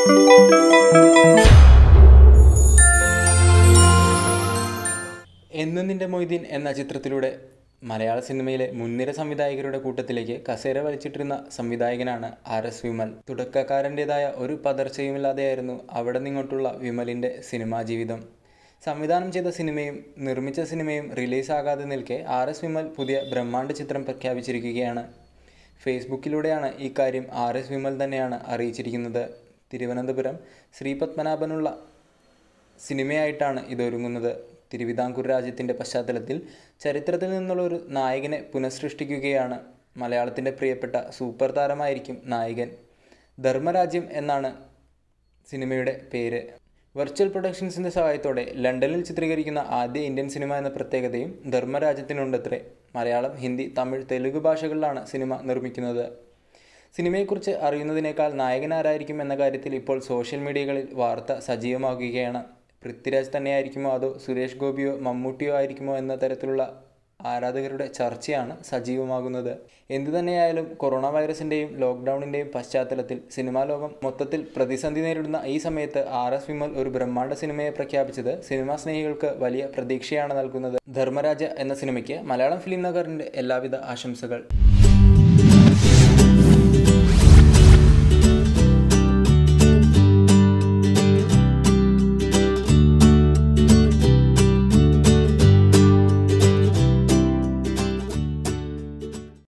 എന്നും നിന്റെ മൊയ്തീൻ എന്ന ചിത്രത്തിലൂടെ മലയാള സിനിമയിലെ മുൻനിര സംവിധായകരുടെ കൂട്ടത്തിലേക്ക് കസേര വലിച്ചിട്ടിരുന്ന സംവിധായകനാണ് ആർ എസ് വിമൽ തുടക്കക്കാരൻ്റെതായ ഒരു പതർച്ചയുമില്ലാതെയായിരുന്നു അവിടെ നിങ്ങോട്ടുള്ള വിമലിൻ്റെ സിനിമാ ജീവിതം സംവിധാനം ചെയ്ത സിനിമയും നിർമ്മിച്ച സിനിമയും റിലീസാകാതെ നിൽക്കെ ആർ എസ് വിമൽ പുതിയ ബ്രഹ്മാണ്ഡ ചിത്രം പ്രഖ്യാപിച്ചിരിക്കുകയാണ് ഫേസ്ബുക്കിലൂടെയാണ് ഈ കാര്യം ആർ എസ് വിമൽ തന്നെയാണ് അറിയിച്ചിരിക്കുന്നത് തിരുവനന്തപുരം ശ്രീപത്മനാഭനുള്ള സിനിമയായിട്ടാണ് ഇതൊരുങ്ങുന്നത് തിരുവിതാംകൂർ രാജ്യത്തിൻ്റെ പശ്ചാത്തലത്തിൽ ചരിത്രത്തിൽ നിന്നുള്ള ഒരു നായകനെ പുനഃസൃഷ്ടിക്കുകയാണ് മലയാളത്തിൻ്റെ പ്രിയപ്പെട്ട സൂപ്പർ താരമായിരിക്കും നായകൻ ധർമ്മരാജ്യം എന്നാണ് സിനിമയുടെ പേര് വെർച്വൽ പ്രൊഡക്ഷൻസിൻ്റെ സഹായത്തോടെ ലണ്ടനിൽ ചിത്രീകരിക്കുന്ന ആദ്യ ഇന്ത്യൻ സിനിമ എന്ന പ്രത്യേകതയും ധർമ്മരാജ്യത്തിനുണ്ടത്രേ മലയാളം ഹിന്ദി തമിഴ് തെലുങ്ക് ഭാഷകളിലാണ് സിനിമ നിർമ്മിക്കുന്നത് സിനിമയെക്കുറിച്ച് അറിയുന്നതിനേക്കാൾ നായകൻ ആരായിരിക്കും എന്ന കാര്യത്തിൽ ഇപ്പോൾ സോഷ്യൽ മീഡിയകളിൽ വാർത്ത സജീവമാകുകയാണ് പൃഥ്വിരാജ് തന്നെയായിരിക്കുമോ അതോ സുരേഷ് ഗോപിയോ മമ്മൂട്ടിയോ ആയിരിക്കുമോ എന്ന തരത്തിലുള്ള ആരാധകരുടെ ചർച്ചയാണ് സജീവമാകുന്നത് എന്തു തന്നെയായാലും കൊറോണ വൈറസിൻ്റെയും ലോക്ക്ഡൗണിൻ്റെയും പശ്ചാത്തലത്തിൽ സിനിമാ ലോകം മൊത്തത്തിൽ പ്രതിസന്ധി നേരിടുന്ന ഈ സമയത്ത് ആർ എസ് വിമൽ ഒരു ബ്രഹ്മാണ്ഡ സിനിമയെ പ്രഖ്യാപിച്ചത് സിനിമാ സ്നേഹികൾക്ക് വലിയ പ്രതീക്ഷയാണ് നൽകുന്നത് ധർമ്മരാജ എന്ന സിനിമയ്ക്ക് മലയാളം ഫിലിം നഗറിൻ്റെ എല്ലാവിധ ആശംസകൾ